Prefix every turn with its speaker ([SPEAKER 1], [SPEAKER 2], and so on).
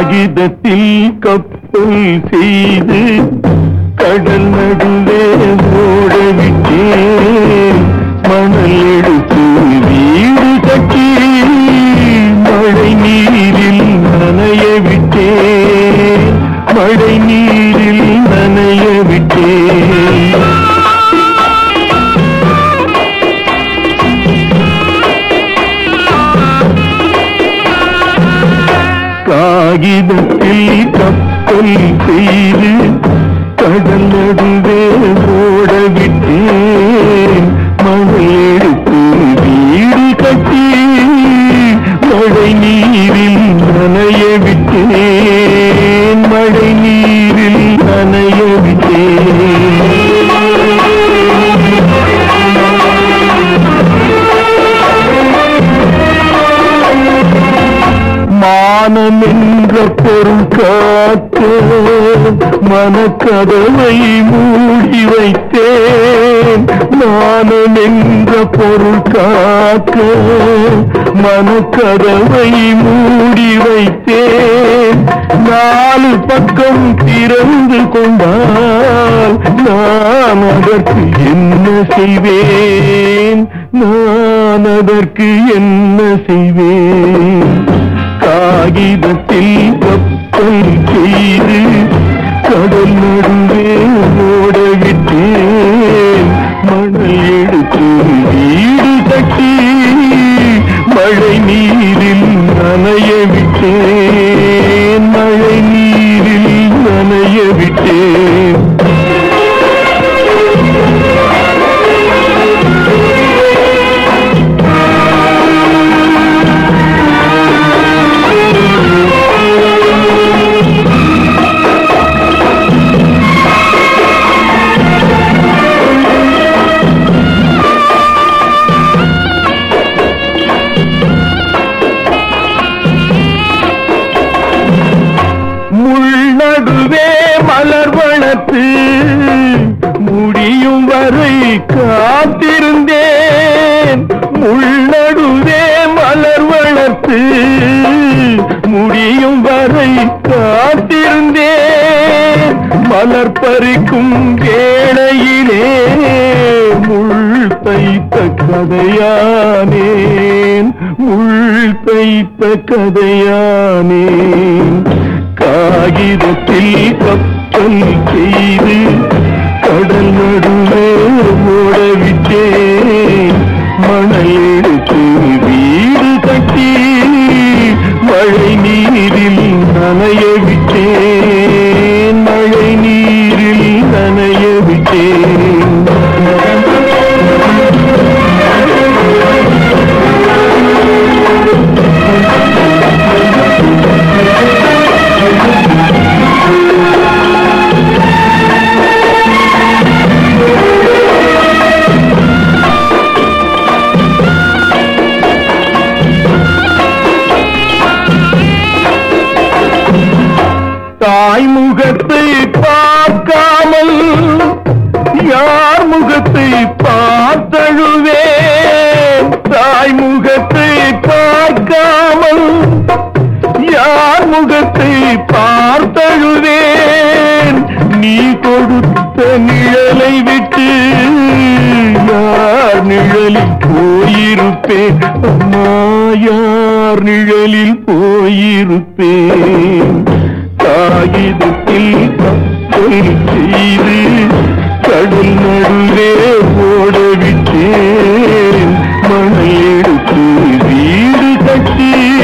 [SPEAKER 1] காகிதத்தில் கப்பல் செய்து கடல் நடுவே ஓட விட்டேன் மணல் எடுத்து வீடு கட்டி மழை நீரில் நனைய விட்டேன் மழை நீரில் நனைய விட்டேன் காகிதத்தில் கப்பல் செய்து கடல் நடுவே ஓட விட்டேன் மணல் எடுத்து வீடு கட்டி மழை நீரில் நனைய விட்டேன் மழை நீரில் நனைய விட்டேன் மானம் என்ற பொருள் காத்து மனக்கதவை மூடி வைத்தேன் மானம் என்ற பொருள் காக்க மனக்கதவை மூடி வைத்தேன் நாலு பக்கம் திறந்து கொண்டால் நான் அதற்கு என்ன செய்வேன் நான் அதற்கு என்ன செய்வேன் காகிதத்தில் கப்பல் செய்து கடல் நடுவே ஓட விட்டேன் மணல் எடுத்து வீடு கட்டி மழை நீரில் நனைய விட்டேன் மழை நீரில் நனைய விட்டேன் முள்நடுவே மலர் வளர்த்து முடியும் வரை காத்திருந்தேன் முள்நடுவே மலர் வளர்த்து முடியும் வரை காத்திருந்தேன் மலர் பறிக்கும் வேளையிலே முள் தைத்த கதையானேன் முள் தைத்த கதையானேன் காகிதத்தில் கப்பல் செய்து கடல் நடுவே ஓட விட்டேன் மணல் எடுத்து வீடு கட்டி மழை நீரில் நனைய விட்டேன் மழை நீரில் நனைய விட்டேன் தாய் முகத்தை பார்க்காமல் யார் முகத்தை பார்த்தழுவேன் தாய் முகத்தை பார்க்காமல் யார் முகத்தை பார்த்தழுவேன் நீ கொடுத்த நிழலை விட்டு யார் நிழலில் போயிருப்பேன் அம்மா யார் நிழலில் போயிருப்பேன் காகிதத்தில் கப்பல் செய்து கடல் நடுவே ஓட விட்டேன் மணல் எடுத்து வீடு கட்டி